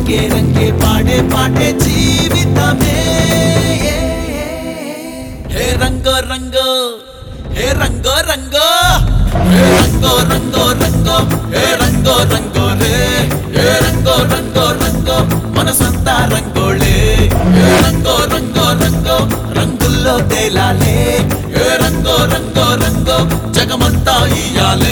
రంగే రంగే పాడే పాడే జీవితమే హే రంగో రంగో హే రంగో రంగో హే రంగో రంగో రంగో హే రంగో రంగో రే హే రంగో రంగో రంగో మనసంతా రంగోళే హే రంగో రంగో రంగో రంగుల్లో తేలాలే హే రంగో రంగో రంగో జగమంతా ఇయ్యాలే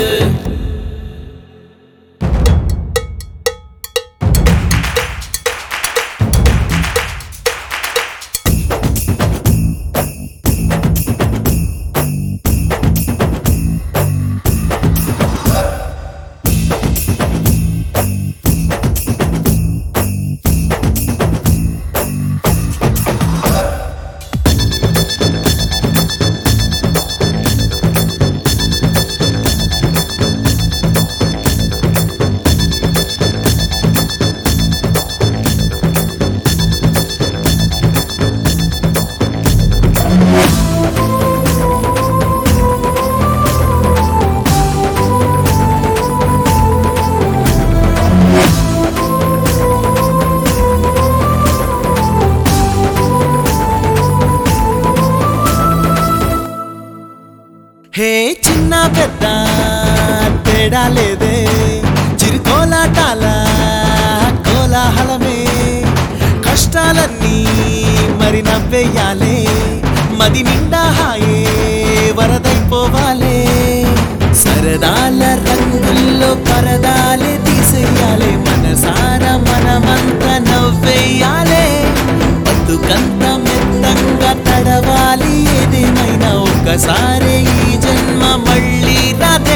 హే చిన్న పెద్ద తేడా లేదే చిరుకోలాటాల కోలాహలమే కష్టాలన్నీ మరి నవ్వేయాలే మది నిండా హాయే వరదైపోవాలే సరదాల రంగుల్లో పరదాలే తీసేయాలే మనసారా మనమంతా నవ్వేయాలే బతుకంత మెత్తంగా తడవాలి ఏదేమైనా ఒక్కసారి ఈ జన్మ మళ్ళీ రాదే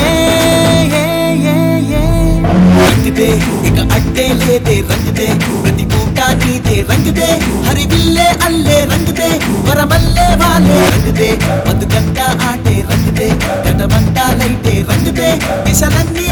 రంగిదే ఇక అడ్డే లేదే రంగిదే ప్రతి పూట నీదే రంగిదే హరివిల్లే అల్లే రంగిదే వరమల్లే వాలే రంగిదే బతుకంతా ఆటే రంగిదే గతమంతా లైటే రంగిదే దిశలన్నీ